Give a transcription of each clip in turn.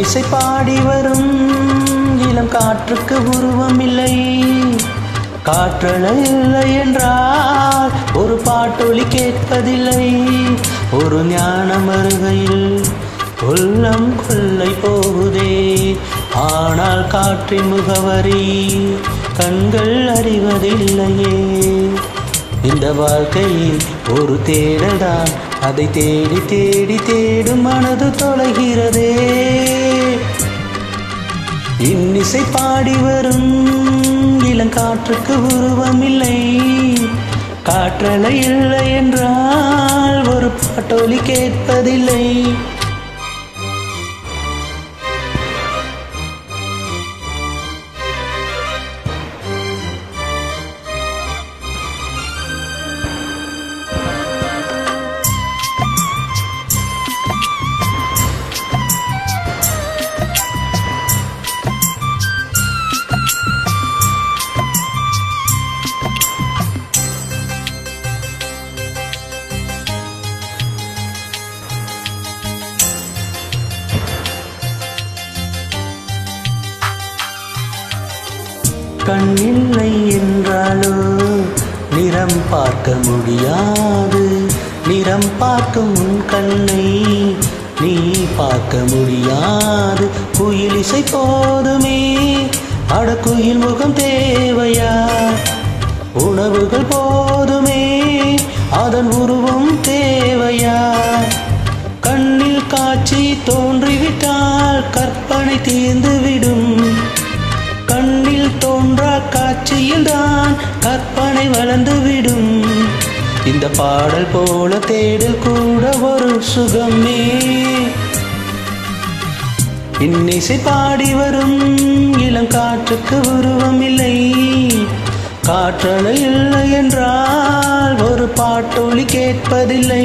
இன்னிசை பாடி வரும் இளம் காற்றுக்கு உருவம் இல்லை காற்றலை இல்லை என்றால் ஒரு பாட்டொலி கேட்பதில்லை ஒரு ஞானம் அருகையில் உள்ளம் கொள்ளை போகுதே ஆனால் காற்றின் முகவரி கண்கள் அறிவதில்லையே இந்த வாழ்க்கையில் ஒரு தேடல்தான் அதை தேடி தேடி தேடும் மனது தொலைகிறதே இன்னிசை பாடி வரும் இளங்காற்றுக்கு உருவம் இல்லை காற்றலை இல்லை என்றால் ஒரு பாட்டொலி கேட்பதில்லை கண்ணில்லை என்றாலோ நிறம் பார்க்க முடியாது நிறம் பார்க்கும் உன் கண்ணை நீ பார்க்க முடியாது குயில் இசை போதுமே அட குயில் முகம் தேவையா உணவுகள் போதுமே அதன் உருவம் தேவையா கண்ணில் காட்சி தோன்றிவிட்டால் கற்பனை தீர்ந்துவிடும் கண்ணில் தோன்றா காட்சியில் தான் கற்பனை வளர்ந்துவிடும் இந்த பாடல் போல தேடல் கூட ஒரு சுகமே இன்னிசை பாடி வரும் இளம் காற்றுக்கு உருவம் இல்லை காற்றலை இல்லை என்றால் ஒரு பாட்டொலி கேட்பதில்லை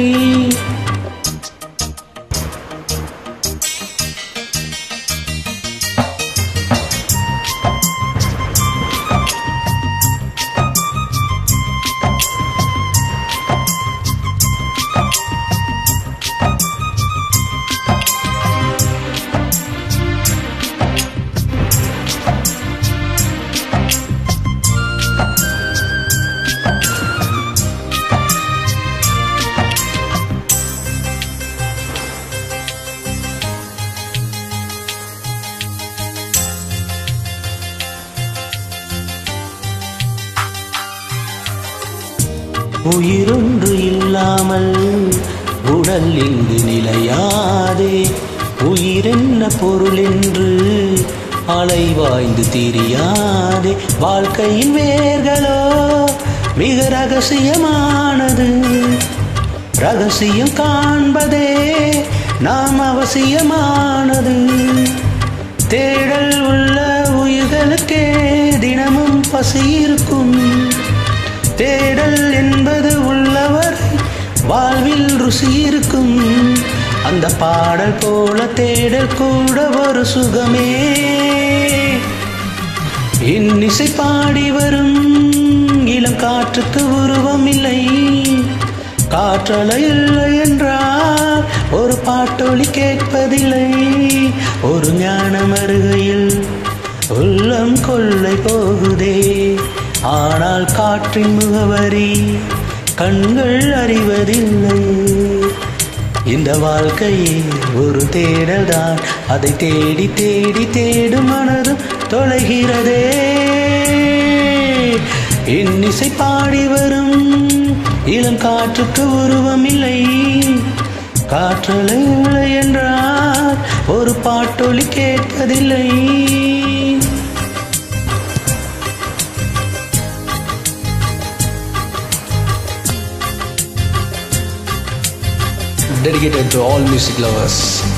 உயிரொன்று இல்லாமல் உடல் இங்கு நிலையாதே உயிரென்ன பொருள் என்று அலைவாய்ந்து தெரியாதே வாழ்க்கையின் வேர்களோ மிக ரகசியமானது ரகசியம் காண்பதே நாம் அவசியமானது தேடல் உள்ள உயிர்களுக்கே தினமும் பசி இருக்கும் தேடல் என்பது உள்ளவர் வாழ்வில் ருசி இருக்கும் அந்த பாடல் போல தேடல் கூட ஒரு சுகமே இன்னிசை பாடி வரும் இளம் காற்றுக்கு உருவம் இல்லை காற்றலை இல்லை என்றால் ஒரு பாட்டொலி கேட்பதில்லை ஒரு ஞானம் அருகையில் உள்ளம் கொள்ளை போகுதே ஆனால் காற்றின் முகவரி கண்கள் அறிவதில்லை இந்த வாழ்க்கையே ஒரு தேடல் தான் அதை தேடி தேடி தேடும் மனதும் தொலைகிறதே இன்னிசை பாடி வரும் இளம் காற்றுக்கு உருவம் இல்லை காற்றலை இல்லை என்றால் ஒரு பாட்டொலி கேட்பதில்லை dedicated to all music lovers.